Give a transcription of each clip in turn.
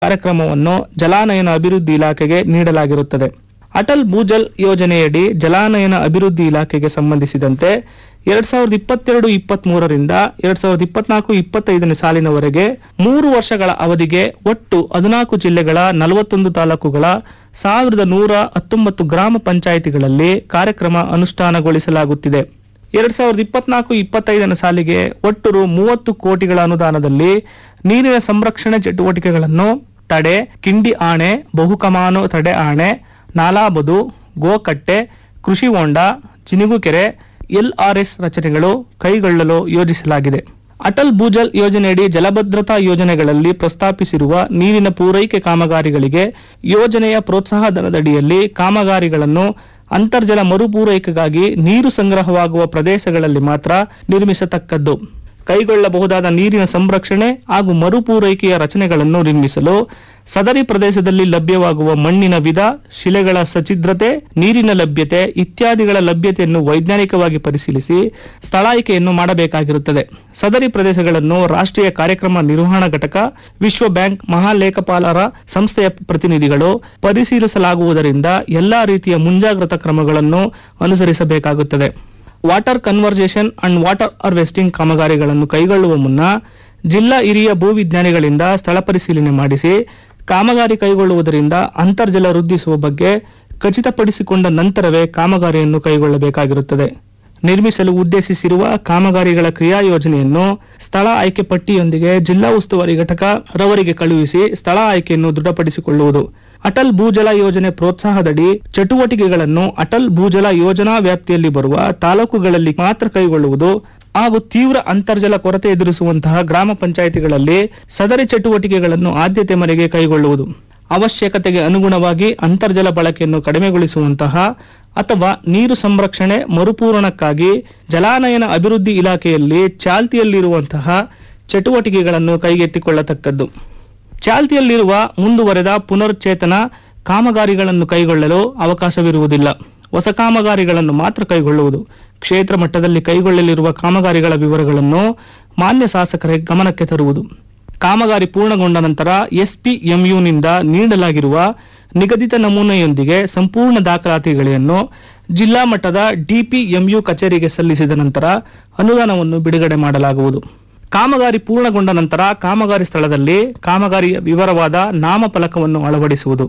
ಕಾರ್ಯಕ್ರಮವನ್ನು ಜಲಾನಯನ ಅಭಿವೃದ್ಧಿ ಇಲಾಖೆಗೆ ನೀಡಲಾಗಿರುತ್ತದೆ ಅಟಲ್ ಭೂಜಲ್ ಯೋಜನೆಯಡಿ ಜಲಾನಯನ ಅಭಿವೃದ್ಧಿ ಇಲಾಖೆಗೆ ಸಂಬಂಧಿಸಿದಂತೆ ಎರಡ್ ಸಾವಿರದ ಇಪ್ಪತ್ತೆರಡು ಇಪ್ಪತ್ತ್ ಮೂರರಿಂದ ಎರಡ್ ಸಾವಿರದ ಇಪ್ಪತ್ನಾಲ್ಕು ಇಪ್ಪತ್ತೈದನೇ ಸಾಲಿನವರೆಗೆ ಮೂರು ವರ್ಷಗಳ ಅವಧಿಗೆ ಒಟ್ಟು ಹದಿನಾಲ್ಕು ಜಿಲ್ಲೆಗಳ ನಲವತ್ತೊಂದು ತಾಲೂಕುಗಳ ಸಾವಿರದ ನೂರ ಹತ್ತೊಂಬತ್ತು ಗ್ರಾಮ ಪಂಚಾಯಿತಿಗಳಲ್ಲಿ ಕಾರ್ಯಕ್ರಮ ಅನುಷ್ಠಾನಗೊಳಿಸಲಾಗುತ್ತಿದೆ ಎರಡ್ ಸಾವಿರದ ಇಪ್ಪತ್ನಾಲ್ಕು ಇಪ್ಪತ್ತೈದನೇ ಸಾಲಿಗೆ ಒಟ್ಟು ರು ಮೂವತ್ತು ಕೋಟಿಗಳ ಅನುದಾನದಲ್ಲಿ ನೀರಿನ ಸಂರಕ್ಷಣೆ ಚಟುವಟಿಕೆಗಳನ್ನು ತಡೆ ಕಿಂಡಿ ಆಣೆ ಬಹುಕಮಾನು ತಡೆ ಆಣೆ ನಾಲಾಬದು ಗೋಕಟ್ಟೆ ಕೃಷಿ ಹೊಂಡ ಜಿನುಗುಕೆರೆ ಎಲ್ಆರ್ಎಸ್ ರಚನೆಗಳು ಕೈಗೊಳ್ಳಲು ಯೋಜಿಸಲಾಗಿದೆ ಅಟಲ್ ಭೂಜಲ್ ಯೋಜನೆಯಡಿ ಜಲಭದ್ರತಾ ಯೋಜನೆಗಳಲ್ಲಿ ಪ್ರಸ್ತಾಪಿಸಿರುವ ನೀರಿನ ಪೂರೈಕೆ ಕಾಮಗಾರಿಗಳಿಗೆ ಯೋಜನೆಯ ಪ್ರೋತ್ಸಾಹಧನದಡಿಯಲ್ಲಿ ಕಾಮಗಾರಿಗಳನ್ನು ಅಂತರ್ಜಲ ಮರುಪೂರೈಕೆಗಾಗಿ ನೀರು ಸಂಗ್ರಹವಾಗುವ ಪ್ರದೇಶಗಳಲ್ಲಿ ಮಾತ್ರ ನಿರ್ಮಿಸತಕ್ಕದ್ದು ಕೈಗೊಳ್ಳಬಹುದಾದ ನೀರಿನ ಸಂರಕ್ಷಣೆ ಹಾಗೂ ಮರುಪೂರೈಕೆಯ ರಚನೆಗಳನ್ನು ನಿರ್ಮಿಸಲು ಸದರಿ ಪ್ರದೇಶದಲ್ಲಿ ಲಭ್ಯವಾಗುವ ಮಣ್ಣಿನ ವಿಧ ಶಿಲೆಗಳ ಸಚಿದ್ರತೆ ನೀರಿನ ಲಭ್ಯತೆ ಇತ್ಯಾದಿಗಳ ಲಭ್ಯತೆಯನ್ನು ವೈಜ್ಞಾನಿಕವಾಗಿ ಪರಿಶೀಲಿಸಿ ಸ್ಥಳ ಆಯ್ಕೆಯನ್ನು ಮಾಡಬೇಕಾಗಿರುತ್ತದೆ ಸದರಿ ಪ್ರದೇಶಗಳನ್ನು ರಾಷ್ಟ್ರೀಯ ಕಾರ್ಯಕ್ರಮ ನಿರ್ವಹಣಾ ಘಟಕ ವಿಶ್ವ ಬ್ಯಾಂಕ್ ಮಹಾಲೇಖಪಾಲರ ಸಂಸ್ಥೆಯ ಪ್ರತಿನಿಧಿಗಳು ಪರಿಶೀಲಿಸಲಾಗುವುದರಿಂದ ಎಲ್ಲಾ ರೀತಿಯ ಮುಂಜಾಗ್ರತಾ ಕ್ರಮಗಳನ್ನು ಅನುಸರಿಸಬೇಕಾಗುತ್ತದೆ water conservation and water harvesting ಕಾಮಗಾರಿಗಳನ್ನು ಕೈಗೊಳ್ಳುವ ಮುನ್ನ ಜಿಲ್ಲಾ ಹಿರಿಯ ಭೂವಿಜ್ಞಾನಿಗಳಿಂದ ಸ್ಥಳ ಪರಿಶೀಲನೆ ಮಾಡಿಸಿ ಕಾಮಗಾರಿ ಕೈಗೊಳ್ಳುವುದರಿಂದ ಅಂತರ್ಜಲ ವೃದ್ಧಿಸುವ ಬಗ್ಗೆ ಖಚಿತಪಡಿಸಿಕೊಂಡ ನಂತರವೇ ಕಾಮಗಾರಿಯನ್ನು ಕೈಗೊಳ್ಳಬೇಕಾಗಿರುತ್ತದೆ ನಿರ್ಮಿಸಲು ಉದ್ದೇಶಿಸಿರುವ ಕಾಮಗಾರಿಗಳ ಕ್ರಿಯಾ ಯೋಜನೆಯನ್ನು ಸ್ಥಳ ಆಯ್ಕೆ ಪಟ್ಟಿಯೊಂದಿಗೆ ಜಿಲ್ಲಾ ಉಸ್ತುವಾರಿ ಘಟಕ ರವರಿಗೆ ಕಳುಹಿಸಿ ಸ್ಥಳ ಆಯ್ಕೆಯನ್ನು ದೃಢಪಡಿಸಿಕೊಳ್ಳುವುದು ಅಟಲ್ ಭೂಜಲ ಯೋಜನೆ ಪ್ರೋತ್ಸಾಹದಡಿ ಚಟುವಟಿಕೆಗಳನ್ನು ಅಟಲ್ ಭೂಜಲ ಯೋಜನಾ ವ್ಯಾಪ್ತಿಯಲ್ಲಿ ಬರುವ ತಾಲೂಕುಗಳಲ್ಲಿ ಮಾತ್ರ ಕೈಗೊಳ್ಳುವುದು ಹಾಗೂ ತೀವ್ರ ಅಂತರ್ಜಲ ಕೊರತೆ ಎದುರಿಸುವಂತಹ ಗ್ರಾಮ ಪಂಚಾಯಿತಿಗಳಲ್ಲಿ ಸದರಿ ಚಟುವಟಿಕೆಗಳನ್ನು ಆದ್ಯತೆ ಮೇರೆಗೆ ಕೈಗೊಳ್ಳುವುದು ಅವಶ್ಯಕತೆಗೆ ಅನುಗುಣವಾಗಿ ಅಂತರ್ಜಲ ಬಳಕೆಯನ್ನು ಕಡಿಮೆಗೊಳಿಸುವಂತಹ ಅಥವಾ ನೀರು ಸಂರಕ್ಷಣೆ ಮರುಪೂರಣಕ್ಕಾಗಿ ಜಲಾನಯನ ಅಭಿವೃದ್ಧಿ ಇಲಾಖೆಯಲ್ಲಿ ಚಾಲ್ತಿಯಲ್ಲಿರುವಂತಹ ಚಟುವಟಿಕೆಗಳನ್ನು ಕೈಗೆತ್ತಿಕೊಳ್ಳತಕ್ಕದ್ದು ಚಾಲ್ತಿಯಲ್ಲಿರುವ ಮುಂದುವರೆದ ಪುನರುಚ್ಚೇತನ ಕಾಮಗಾರಿಗಳನ್ನು ಕೈಗೊಳ್ಳಲು ಅವಕಾಶವಿರುವುದಿಲ್ಲ ಹೊಸ ಕಾಮಗಾರಿಗಳನ್ನು ಮಾತ್ರ ಕೈಗೊಳ್ಳುವುದು ಕ್ಷೇತ್ರ ಮಟ್ಟದಲ್ಲಿ ಕೈಗೊಳ್ಳಲಿರುವ ಕಾಮಗಾರಿಗಳ ವಿವರಗಳನ್ನು ಮಾನ್ಯ ಶಾಸಕರ ಗಮನಕ್ಕೆ ತರುವುದು ಕಾಮಗಾರಿ ಪೂರ್ಣಗೊಂಡ ನಂತರ ಎಸ್ಪಿಎಂಯುನಿಂದ ನೀಡಲಾಗಿರುವ ನಿಗದಿತ ನಮೂನೆಯೊಂದಿಗೆ ಸಂಪೂರ್ಣ ದಾಖಲಾತಿಗಳನ್ನು ಜಿಲ್ಲಾ ಮಟ್ಟದ ಡಿಪಿಎಂಯು ಕಚೇರಿಗೆ ಸಲ್ಲಿಸಿದ ನಂತರ ಅನುದಾನವನ್ನು ಬಿಡುಗಡೆ ಮಾಡಲಾಗುವುದು ಕಾಮಗಾರಿ ಪೂರ್ಣಗೊಂಡ ನಂತರ ಕಾಮಗಾರಿ ಸ್ಥಳದಲ್ಲಿ ಕಾಮಗಾರಿಯ ವಿವರವಾದ ನಾಮಫಲಕವನ್ನು ಅಳವಡಿಸುವುದು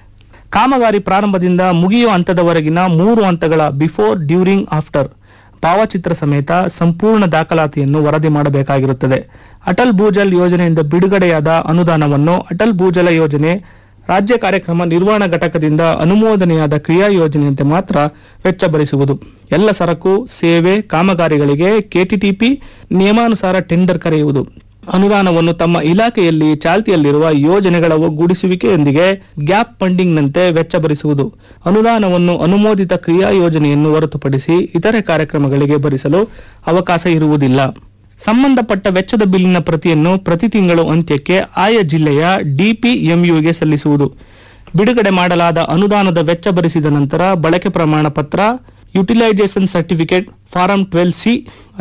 ಕಾಮಗಾರಿ ಪ್ರಾರಂಭದಿಂದ ಮುಗಿಯುವ ಹಂತದವರೆಗಿನ ಮೂರು ಹಂತಗಳ ಬಿಫೋರ್ ಡ್ಯೂರಿಂಗ್ ಆಫ್ಟರ್ ಭಾವಚಿತ್ರ ಸಮೇತ ಸಂಪೂರ್ಣ ದಾಖಲಾತಿಯನ್ನು ವರದಿ ಮಾಡಬೇಕಾಗಿರುತ್ತದೆ ಅಟಲ್ ಭೂಜಲ್ ಯೋಜನೆಯಿಂದ ಬಿಡುಗಡೆಯಾದ ಅನುದಾನವನ್ನು ಅಟಲ್ ಭೂಜಲ ಯೋಜನೆ ರಾಜ್ಯ ಕಾರ್ಯಕ್ರಮ ನಿರ್ವಹಣಾ ಘಟಕದಿಂದ ಅನುಮೋದನೆಯಾದ ಕ್ರಿಯಾ ಯೋಜನೆಯಂತೆ ಮಾತ್ರ ವೆಚ್ಚ ಭರಿಸುವುದು ಎಲ್ಲ ಸರಕು ಸೇವೆ ಕಾಮಗಾರಿಗಳಿಗೆ ಕೆಟಿಟಿಪಿ ನಿಯಮಾನುಸಾರ ಟೆಂಡರ್ ಕರೆಯುವುದು ಅನುದಾನವನ್ನು ತಮ್ಮ ಇಲಾಖೆಯಲ್ಲಿ ಚಾಲ್ತಿಯಲ್ಲಿರುವ ಯೋಜನೆಗಳ ಒಗ್ಗೂಡಿಸುವಿಕೆಯೊಂದಿಗೆ ಗ್ಯಾಪ್ ಫಂಡಿಂಗ್ನಂತೆ ವೆಚ್ಚ ಭರಿಸುವುದು ಅನುದಾನವನ್ನು ಅನುಮೋದಿತ ಕ್ರಿಯಾ ಯೋಜನೆಯನ್ನು ಹೊರತುಪಡಿಸಿ ಇತರೆ ಕಾರ್ಯಕ್ರಮಗಳಿಗೆ ಭರಿಸಲು ಅವಕಾಶ ಇರುವುದಿಲ್ಲ ಸಂಬಂಧಪಟ್ಟ ವೆಚ್ಚದ ಬಿಲ್ಲಿನ ಪ್ರತಿಯನ್ನು ಪ್ರತಿ ತಿಂಗಳು ಅಂತ್ಯಕ್ಕೆ ಆಯಾ ಜಿಲ್ಲೆಯ ಡಿಪಿಎಂಯುಗೆ ಸಲ್ಲಿಸುವುದು ಬಿಡುಗಡೆ ಮಾಡಲಾದ ಅನುದಾನದ ವೆಚ್ಚ ಭರಿಸಿದ ನಂತರ ಬಳಕೆ ಪ್ರಮಾಣ ಪತ್ರ utilisation certificate form twelve C